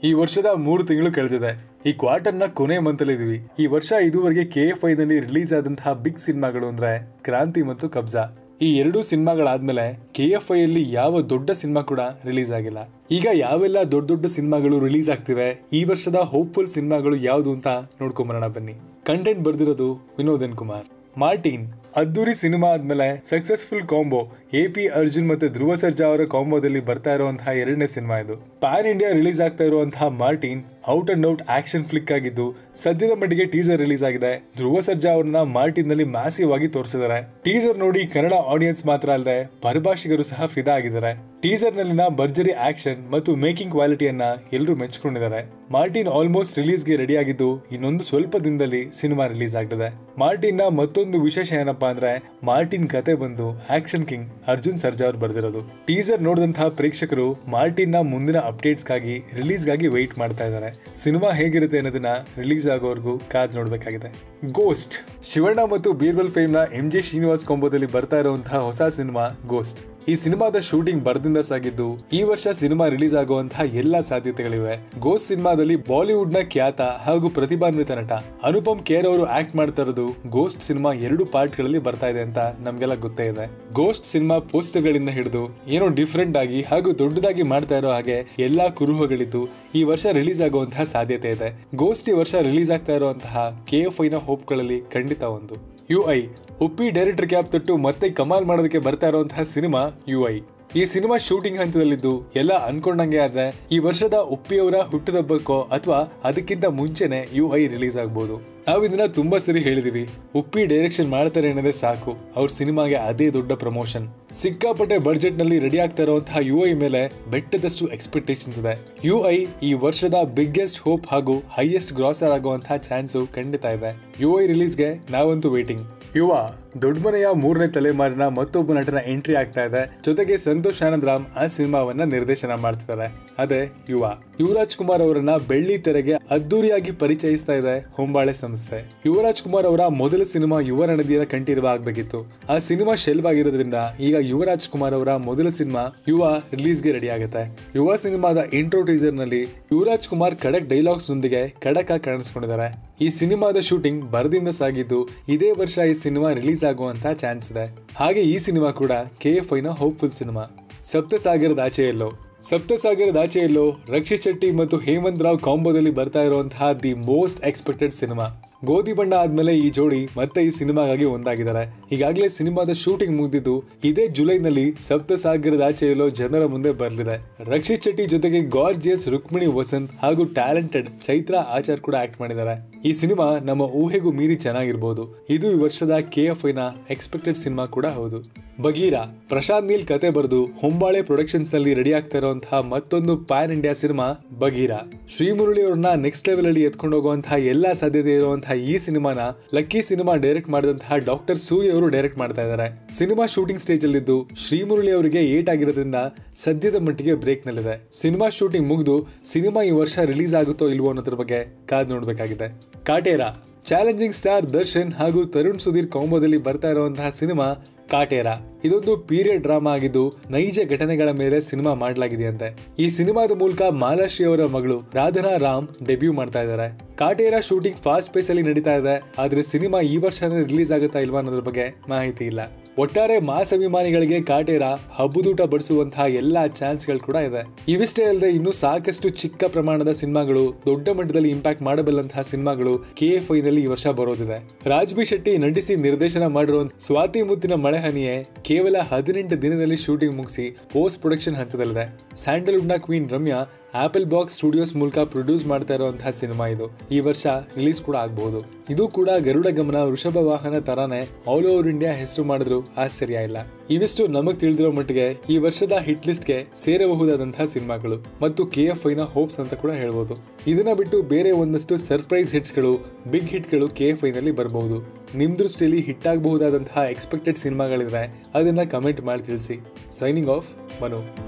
ಈ ವರ್ಷದ ಮೂರು ತಿಂಗಳು ಕಳೆದಿದೆ ಈ ಕ್ವಾರ್ಟರ್ನ ಕೊನೆ ಮಂತಲ್ಲಿ ಇದೀವಿ ಈ ವರ್ಷ ಇದುವರೆಗೆ ಕೆ ಎಫ್ ಐನಲ್ಲಿ ರಿಲೀಸ್ ಆದಂತಹ ಬಿಗ್ ಸಿನಿಮಾಗಳು ಅಂದ್ರೆ ಕ್ರಾಂತಿ ಮತ್ತು ಕಬ್ಜಾ ಈ ಎರಡೂ ಸಿನಿಮಾಗಳಾದ್ಮೇಲೆ ಕೆ ಎಫ್ ಐ ಅಲ್ಲಿ ಯಾವ ದೊಡ್ಡ ಸಿನಿಮಾ ಕೂಡ ರಿಲೀಸ್ ಆಗಿಲ್ಲ ಈಗ ಯಾವೆಲ್ಲ ದೊಡ್ಡ ದೊಡ್ಡ ಸಿನಿಮಾಗಳು ರಿಲೀಸ್ ಆಗ್ತಿವೆ ಈ ವರ್ಷದ ಹೋಪ್ಫುಲ್ ಸಿನಿಮಾಗಳು ಯಾವುದು ಅಂತ ನೋಡ್ಕೊಂಬರೋಣ ಬನ್ನಿ ಕಂಟೆಂಟ್ ಬರ್ದಿರೋದು ವಿನೋದನ್ ಕುಮಾರ್ ಮಾರ್ಟಿನ್ ಅದ್ದೂರಿ ಸಿನಿಮಾ ಆದ್ಮೇಲೆ successful combo A P Arjun ಮತ್ತೆ ಧ್ರುವ ಸರ್ಜಾ ಅವರ ಕಾಂಬೋದಲ್ಲಿ ಬರ್ತಾ ಇರುವಂತಹ ಎರಡನೇ ಸಿನಿಮಾ ಇದು ಪ್ಯಾನ್ ಇಂಡಿಯಾ ರಿಲೀಸ್ ಆಗ್ತಾ ಇರುವಂತಹ Martin out and out action flick ಆಗಿದ್ದು ಸದ್ಯದ ಮಟ್ಟಿಗೆ ಟೀಸರ್ ರಿಲೀಸ್ ಆಗಿದೆ ಧ್ರುವ ಸರ್ಜಾ ಅವ್ರನ್ನ ಮಾರ್ಟಿನ್ ನಲ್ಲಿ ಮ್ಯಾಸಿವ್ ಆಗಿ ತೋರಿಸಿದ್ದಾರೆ ಟೀಸರ್ ನೋಡಿ ಕನ್ನಡ ಆಡಿಯನ್ಸ್ ಮಾತ್ರ ಅಲ್ಲದೆ ಪರಭಾಷಿಗರು ಸಹ ಫಿದಾ ಆಗಿದ್ದಾರೆ ಟೀಸರ್ ನಲ್ಲಿನ ಭರ್ಜರಿ ಆಕ್ಷನ್ ಮತ್ತು ಮೇಕಿಂಗ್ ಕ್ವಾಲಿಟಿಯನ್ನ ಎಲ್ಲರೂ ಮೆಚ್ಚಿಕೊಂಡಿದ್ದಾರೆ ಮಾರ್ಟಿನ್ ಆಲ್ಮೋಸ್ಟ್ ರಿಲೀಸ್ಗೆ ರೆಡಿ ಆಗಿದ್ದು ಇನ್ನೊಂದು ಸ್ವಲ್ಪ ದಿನದಲ್ಲಿ ಸಿನಿಮಾ ರಿಲೀಸ್ ಆಗ್ತದೆ ಮಾರ್ಟಿನ್ ನ ಮತ್ತೊಂದು ವಿಶೇಷ ಏನಪ್ಪಾ ಅಂದ್ರೆ ಮಾರ್ಟಿನ್ ಕತೆ ಬಂದು ಆಕ್ಷನ್ ಕಿಂಗ್ ಅರ್ಜುನ್ ಸರ್ಜಾ ಅವ್ರು ಬರೆದಿರೋದು ಟೀಸರ್ ನೋಡಿದಂತಹ ಪ್ರೇಕ್ಷಕರು ಮಾರ್ಟಿನ್ ನ ಮುಂದಿನ ಅಪ್ಡೇಟ್ಸ್ ಗಾಗಿ ರಿಲೀಸ್ ಗಾಗಿ ವೆಯ್ಟ್ ಮಾಡ್ತಾ ಇದ್ದಾರೆ ಸಿನಿಮಾ ಹೇಗಿರುತ್ತೆ ಅನ್ನೋದನ್ನ ರಿಲೀಸ್ ಆಗೋವರೆಗೂ ಕಾದ್ ನೋಡ್ಬೇಕಾಗಿದೆ ಗೋಸ್ಟ್ ಶಿವಣ್ಣ ಮತ್ತು ಬೀರ್ಬಲ್ ಫೇಮ್ ನ ಎಂ ಜೆ ಶ್ರೀನಿವಾಸ್ ಕೊಂಬೋದಲ್ಲಿ ಬರ್ತಾ ಇರುವಂತಹ ಹೊಸ ಸಿನಿಮಾ ಗೋಸ್ಟ್ ಈ ಸಿನಿಮಾದ ಶೂಟಿಂಗ್ ಬರದಿಂದ ಸಾಗಿದ್ದು ಈ ವರ್ಷ ಸಿನಿಮಾ ರಿಲೀಸ್ ಆಗುವಂತಹ ಎಲ್ಲಾ ಸಾಧ್ಯತೆಗಳಿವೆ ಗೋಸ್ಟ್ ಸಿನಿಮಾದಲ್ಲಿ ಬಾಲಿವುಡ್ ನ ಖ್ಯಾತ ಹಾಗೂ ಪ್ರತಿಭಾನ್ವಿತ ನಟ ಅನುಪಮ್ ಖೇರ್ ಅವರು ಆಕ್ಟ್ ಮಾಡ್ತಾ ಇರೋದು ಗೋಸ್ಟ್ ಸಿನಿಮಾ ಎರಡು ಪಾರ್ಟ್ ಗಳಲ್ಲಿ ಬರ್ತಾ ಇದೆ ಅಂತ ನಮ್ಗೆಲ್ಲ ಗೊತ್ತೇ ಇದೆ ಗೋಸ್ಟ್ ಸಿನಿಮಾ ಪೋಸ್ಟರ್ ಗಳಿಂದ ಹಿಡಿದು ಏನೋ ಡಿಫ್ರೆಂಟ್ ಆಗಿ ಹಾಗೂ ದೊಡ್ಡದಾಗಿ ಮಾಡ್ತಾ ಇರೋ ಹಾಗೆ ಎಲ್ಲಾ ಕುರುಹುಗಳಿದ್ದು ಈ ವರ್ಷ ರಿಲೀಸ್ ಆಗುವಂತಹ ಸಾಧ್ಯತೆ ಇದೆ ಗೋಸ್ಟ್ ಈ ವರ್ಷ ರಿಲೀಸ್ ಆಗ್ತಾ ಇರುವಂತಹ ಕೆ ಎಫ್ ಐನ ಹೋಪ್ಗಳಲ್ಲಿ ಖಂಡಿತ ಒಂದು U I Uppi director cap ತೊಟ್ಟು ಮತ್ತೆ ಕಮಾಲ್ ಮಾಡೋದಕ್ಕೆ ಬರ್ತಾ ಇರುವಂತಹ ಸಿನಿಮಾ ಯು ಐ ಈ ಸಿನಿಮಾ ಶೂಟಿಂಗ್ ಹಂತದಲ್ಲಿದ್ದು ಎಲ್ಲ ಅನ್ಕೊಂಡಂಗೆ ಆದ್ರೆ ಈ ವರ್ಷದ ಉಪ್ಪಿಯವರ ಹುಟ್ಟುಹಬ್ಬಕ್ಕೋ ಅಥವಾ ಅದಕ್ಕಿಂತ ಮುಂಚೆನೆ ಯು ಐ ರಿಲೀಸ್ ಆಗ್ಬೋದು ನಾವು ಇದನ್ನ ತುಂಬಾ ಸರಿ ಹೇಳಿದೀವಿ ಉಪ್ಪಿ ಡೈರೆಕ್ಷನ್ ಮಾಡ್ತಾರೆ ಅನ್ನೋದೇ ಸಾಕು ಅವ್ರ ಸಿನಿಮಾಗೆ ಅದೇ ದೊಡ್ಡ ಪ್ರಮೋಷನ್ ಸಿಕ್ಕಾಪಟ್ಟೆ ಬಡ್ಜೆಟ್ ನಲ್ಲಿ ರೆಡಿ ಆಗ್ತಾ ಇರುವಂತಹ ಯು ಐ ಮೇಲೆ ಬೆಟ್ಟದಷ್ಟು ಎಕ್ಸ್ಪೆಕ್ಟೇಷನ್ಸ್ ಇದೆ ಯು ಐ ಈ ವರ್ಷದ ಬಿಗ್ಗೆಸ್ಟ್ ಹೋಪ್ ಹಾಗೂ ಹೈಯೆಸ್ಟ್ ಗ್ರಾಸರ್ ಆಗುವಂತಹ ಚಾನ್ಸು ಖಂಡಿತ ಇದೆ ಯು ಐ ರಿಲೀಸ್ಗೆ ನಾವಂತೂ ವೇಟಿಂಗ್ ಯುವ ದೊಡ್ಡಮನೆಯ ಮೂರನೇ ತಲೆಮಾರಿನ ಮತ್ತೊಬ್ಬ ನಟನ ಎಂಟ್ರಿ ಆಗ್ತಾ ಇದೆ ಜೊತೆಗೆ ಸಂತೋಷ್ ಆನಂದ್ ರಾಮ್ ಆ ಸಿನಿಮಾವನ್ನ ನಿರ್ದೇಶನ ಮಾಡ್ತಿದ್ದಾರೆ ಅದೇ ಯುವ ಯುವರಾಜ್ ಕುಮಾರ್ ಅವರನ್ನ ಬೆಳ್ಳಿ ತೆರೆಗೆ ಅದ್ದೂರಿಯಾಗಿ ಪರಿಚಯಿಸ್ತಾ ಇದೆ ಹೊಂಬಾಳೆ ಸಂಸ್ಥೆ ಯುವರಾಜ್ ಕುಮಾರ್ ಅವರ ಮೊದಲ ಸಿನಿಮಾ ಯುವ ರಣದಿಯರ ಕಂಠೀರವ ಆಗ್ಬೇಕಿತ್ತು ಆ ಸಿನಿಮಾ ಶೆಲ್ವ್ ಆಗಿರೋದ್ರಿಂದ ಈಗ ಯುವರಾಜ್ ಕುಮಾರ್ ಅವರ ಮೊದಲ ಸಿನಿಮಾ ಯುವ ರಿಲೀಸ್ಗೆ ರೆಡಿ ಆಗುತ್ತೆ ಯುವ ಸಿನಿಮಾದ ಇಂಟ್ರೋ ಟೀಸರ್ ನಲ್ಲಿ ಯುವರಾಜ್ ಕುಮಾರ್ ಖಡಕ್ ಡೈಲಾಗ್ಸ್ ನೊಂದಿಗೆ ಖಡಕ್ ಆಗಿ ಕಾಣಿಸ್ಕೊಂಡಿದ್ದಾರೆ ಈ ಸಿನಿಮಾದ ಶೂಟಿಂಗ್ ಬರದಿಂದ ಸಾಗಿದ್ದು ಇದೇ ವರ್ಷ ಈ ಸಿನಿಮಾ ರಿಲೀಸ್ ಆಗುವಂತ ಚಾನ್ಸ್ ಇದೆ ಹಾಗೆ ಈ ಸಿನಿಮಾ ಕೂಡ ಕೆ ಎಫ್ ಐನ ಹೋಪ್ಫುಲ್ ಸಿನಿಮಾ ಸಪ್ತಸಾಗರದ ಆಚೆಯಲ್ಲೋ ಸಪ್ತಸಾಗರದ ಆಚೆಯಲ್ಲೋ ರಕ್ಷಿತ್ ಶೆಟ್ಟಿ ಮತ್ತು ಹೇಮಂತ್ ರಾವ್ ಕಾಂಬೋದಲ್ಲಿ ಬರ್ತಾ ಇರುವಂತಹ ದಿ ಮೋಸ್ಟ್ ಎಕ್ಸ್ಪೆಕ್ಟೆಡ್ ಸಿನಿಮಾ ಗೋಧಿ ಬಣ್ಣ ಆದ್ಮೇಲೆ ಈ ಜೋಡಿ ಮತ್ತೆ ಈ ಸಿನಿಮಾಗಾಗಿ ಒಂದಾಗಿದ್ದಾರೆ ಈಗಾಗಲೇ ಸಿನಿಮಾದ ಶೂಟಿಂಗ್ ಮುಗಿದಿದ್ದು ಇದೇ ಜುಲೈನಲ್ಲಿ ಸಪ್ತಸಾಗರದ ಆಚೆಯಲ್ಲೋ ಜನರ ಮುಂದೆ ಬರಲಿದೆ ರಕ್ಷಿತ್ ಶೆಟ್ಟಿ ಜೊತೆಗೆ ಗಾರ್ಜಿಯಸ್ ರುಕ್ಮಿಣಿ ವಸಂತ್ ಹಾಗೂ ಟ್ಯಾಲೆಂಟೆಡ್ ಚೈತ್ರಾ ಆಚಾರ್ ಕೂಡ ಆಕ್ಟ್ ಮಾಡಿದ್ದಾರೆ ಈ ಸಿನಿಮಾ ನಮ್ಮ ಊಹೆಗೂ ಮೀರಿ ಚೆನ್ನಾಗಿರ್ಬೋದು ಇದು ಈ ವರ್ಷದ ಕೆ ಎಫ್ ಐನ ಎಕ್ಸ್ಪೆಕ್ಟೆಡ್ ಸಿನಿಮಾ ಕೂಡ ಹೌದು ಬಗೀರಾ ಪ್ರಶಾಂತ್ ನೀಲ್ ಕತೆ ಬರೆದು ಹೊಂಬಾಳೆ ಪ್ರೊಡಕ್ಷನ್ಸ್ ನಲ್ಲಿ ರೆಡಿ ಆಗ್ತಾ ಇರುವಂತಹ ಮತ್ತೊಂದು ಪ್ಯಾನ್ ಇಂಡಿಯಾ ಸಿನಿಮಾ ಬಗೀರಾ ಶ್ರೀಮುರಳಿ ಅವ್ರನ್ನ ನೆಕ್ಸ್ಟ್ ಲೆವೆಲ್ ಅಲ್ಲಿ ಎತ್ಕೊಂಡು ಹೋಗುವಂತಹ ಎಲ್ಲಾ ಸಾಧ್ಯತೆ ಇರುವಂತಹ ಈ ಸಿನಿಮಾನ ಲಕ್ಕಿ ಸಿನಿಮಾ ಡೈರೆಕ್ಟ್ ಮಾಡಿದಂತಹ ಡಾಕ್ಟರ್ ಸೂರ್ಯ ಅವರು ಡೈರೆಕ್ಟ್ ಮಾಡ್ತಾ ಇದ್ದಾರೆ ಸಿನಿಮಾ ಶೂಟಿಂಗ್ ಸ್ಟೇಜ್ ಅಲ್ಲಿದ್ದು ಶ್ರೀಮುರಳಿ ಅವರಿಗೆ ಏಟ್ ಆಗಿರೋದ್ರಿಂದ ಸದ್ಯದ ಮಟ್ಟಿಗೆ ಬ್ರೇಕ್ ನಲ್ಲಿದೆ ಸಿನಿಮಾ ಶೂಟಿಂಗ್ ಮುಗಿದು ಸಿನಿಮಾ ಈ ವರ್ಷ ರಿಲೀಸ್ ಆಗುತ್ತೋ ಇಲ್ವೋ ಅನ್ನೋದ್ರ ಬಗ್ಗೆ ಕಾದ್ ನೋಡ್ಬೇಕಾಗಿದೆ ಕಾಟೇರಾ ಚಾಲೆಂಜಿಂಗ್ ಸ್ಟಾರ್ ದರ್ಶನ್ ಹಾಗೂ ತರುಣ್ ಸುಧೀರ್ ಕಾಂಬೋದಲ್ಲಿ ಬರ್ತಾ ಇರುವಂತಹ ಸಿನಿಮಾ ಕಾಟೇರ ಇದೊಂದು ಪೀರಿಯಡ್ ಡ್ರಾಮಾ ಆಗಿದ್ದು ನೈಜ ಘಟನೆಗಳ ಮೇಲೆ ಸಿನಿಮಾ ಮಾಡಲಾಗಿದೆಯಂತೆ ಈ ಸಿನಿಮಾದ ಮೂಲಕ ಮಾಲಾಶ್ರೀ ಅವರ ಮಗಳು ರಾಧನಾ ರಾಮ್ ಡೆಬ್ಯೂ ಮಾಡ್ತಾ ಇದ್ದಾರೆ ಕಾಟೇರ ಶೂಟಿಂಗ್ ಫಾಸ್ಟ್ ಪೇಸ್ ಅಲ್ಲಿ ನಡೀತಾ ಇದೆ ಆದ್ರೆ ಸಿನಿಮಾ ಈ ವರ್ಷನೇ ರಿಲೀಸ್ ಆಗುತ್ತಾ ಇಲ್ವಾ ಅನ್ನೋದ್ರ ಬಗ್ಗೆ ಮಾಹಿತಿ ಇಲ್ಲ ಒಟ್ಟಾರೆ ಮಾಸ್ ಅಭಿಮಾನಿಗಳಿಗೆ ಕಾಟೇರ ಹಬ್ಬದೂಟ ಬಡಿಸುವಂತಹ ಎಲ್ಲಾ ಚಾನ್ಸ್ಗಳು ಕೂಡ ಇದೆ ಇವಿಷ್ಟೇ ಅಲ್ಲದೆ ಇನ್ನು ಸಾಕಷ್ಟು ಚಿಕ್ಕ ಪ್ರಮಾಣದ ಸಿನಿಮಾಗಳು ದೊಡ್ಡ ಮಟ್ಟದಲ್ಲಿ ಇಂಪ್ಯಾಕ್ಟ್ ಮಾಡಬಲ್ಲಂತಹ ಸಿನಿಮಾಗಳು ಕೆ ಎಫ್ ಐ ನಲ್ಲಿ ಈ ವರ್ಷ ಬರೋದಿದೆ ರಾಜ್ಬಿ ಶೆಟ್ಟಿ ನಟಿಸಿ ನಿರ್ದೇಶನ ಮಾಡಿರುವ ಸ್ವಾತಿ ಮುತ್ತಿನ ಮಳೆಹನಿಯೇ ಕೇವಲ ಹದಿನೆಂಟು ದಿನದಲ್ಲಿ ಶೂಟಿಂಗ್ ಮುಗಿಸಿ ಪೋಸ್ಟ್ ಪ್ರೊಡಕ್ಷನ್ ಹಂತದಲ್ಲಿದೆ ಸ್ಯಾಂಡಲ್ವುಡ್ ನ queen Ramya apple box studios ಮೂಲಕ ಪ್ರೊಡ್ಯೂಸ್ ಮಾಡ್ತಾ ಇರುವಂತಹ ಸಿನಿಮಾ ಇದು ಈ ವರ್ಷ ರಿಲೀಸ್ ಕೂಡ ಆಗಬಹುದು ಇದು ಕೂಡ ಗರುಡ ಗಮನ ವೃಷಭ ವಾಹನ ತರಾನೇ ಆಲ್ ಓವರ್ ಇಂಡಿಯಾ ಹೆಸರು ಮಾಡಿದ್ರು ಆಶ್ಚರ್ಯ ಇಲ್ಲ ಇವಿಷ್ಟು ನಮಗ್ ತಿಳಿದಿರೋ ಮಟ್ಟಿಗೆ ಈ ವರ್ಷದ ಹಿಟ್ ಲಿಸ್ಟ್ಗೆ ಸೇರಬಹುದಾದಂತಹ ಸಿನಿಮಾಗಳು ಮತ್ತು ಕೆ ಎಫ್ ಐನ ಹೋಪ್ಸ್ ಅಂತ ಕೂಡ ಹೇಳ್ಬೋದು ಇದನ್ನ ಬಿಟ್ಟು ಬೇರೆ ಒಂದಷ್ಟು ಸರ್ಪ್ರೈಸ್ ಹಿಟ್ಸ್ಗಳು ಬಿಗ್ ಹಿಟ್ಗಳು ಕೆ ಎಫ್ ಐನಲ್ಲಿ ಬರಬಹುದು ನಿಮ್ ದೃಷ್ಟಿಯಲ್ಲಿ ಹಿಟ್ ಆಗಬಹುದಾದಂತಹ ಎಕ್ಸ್ಪೆಕ್ಟೆಡ್ ಸಿನಿಮಾಗಳಿದ್ರೆ ಅದನ್ನ ಕಮೆಂಟ್ ಮಾಡಿ ತಿಳಿಸಿ ಸೈನಿಂಗ್ ಆಫ್ ಮನು